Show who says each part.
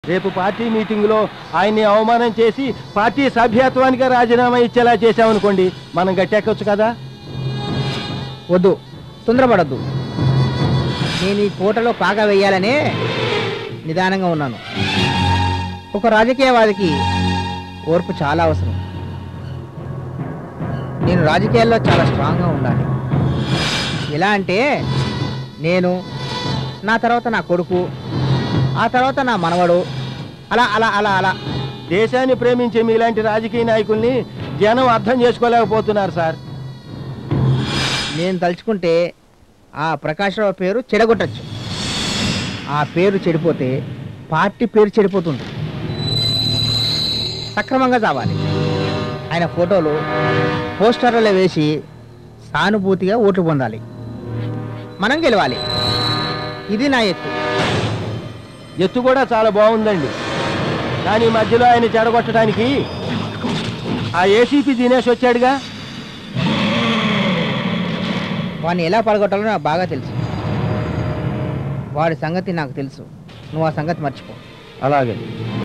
Speaker 1: రేపు పార్టీ మీటింగులో ఆయన్ని అవమానం చేసి పార్టీ సభ్యత్వానికి రాజీనామా ఇచ్చేలా చేశామనుకోండి మనం గట్టెక్కొచ్చు కదా
Speaker 2: వద్దు తొందరపడద్దు నేను ఈ కోటలో పాగా వేయాలనే నిదానంగా ఉన్నాను ఒక రాజకీయవాదికి ఓర్పు చాలా అవసరం నేను రాజకీయాల్లో చాలా స్ట్రాంగ్గా ఉండాలి ఎలా అంటే నేను నా తర్వాత నా కొడుకు ఆ తర్వాత నా మనవడు అలా అలా అలా అలా
Speaker 1: దేశాన్ని ప్రేమించే మీలాంటి రాజకీయ నాయకుల్ని జనం అర్థం చేసుకోలేకపోతున్నారు సార్
Speaker 2: నేను తలుచుకుంటే ఆ ప్రకాశ్రావు పేరు చెడగొట్టచ్చు ఆ పేరు చెడిపోతే పార్టీ పేరు చెడిపోతుంది సక్రమంగా చావాలి ఆయన ఫోటోలు పోస్టర్లలో వేసి సానుభూతిగా ఓట్లు పొందాలి మనం గెలవాలి ఇది నా ఎత్తు
Speaker 1: ఎత్తు కూడా చాలా బాగుందండి కానీ మధ్యలో ఆయన చెడగొట్టడానికి ఆ ఏసీపీ దినేష్ వచ్చాడుగా
Speaker 2: వాడిని ఎలా పడగొట్టాలో నాకు బాగా తెలుసు వాడి సంగతి నాకు తెలుసు నువ్వు ఆ సంగతి మర్చిపో
Speaker 1: అలాగే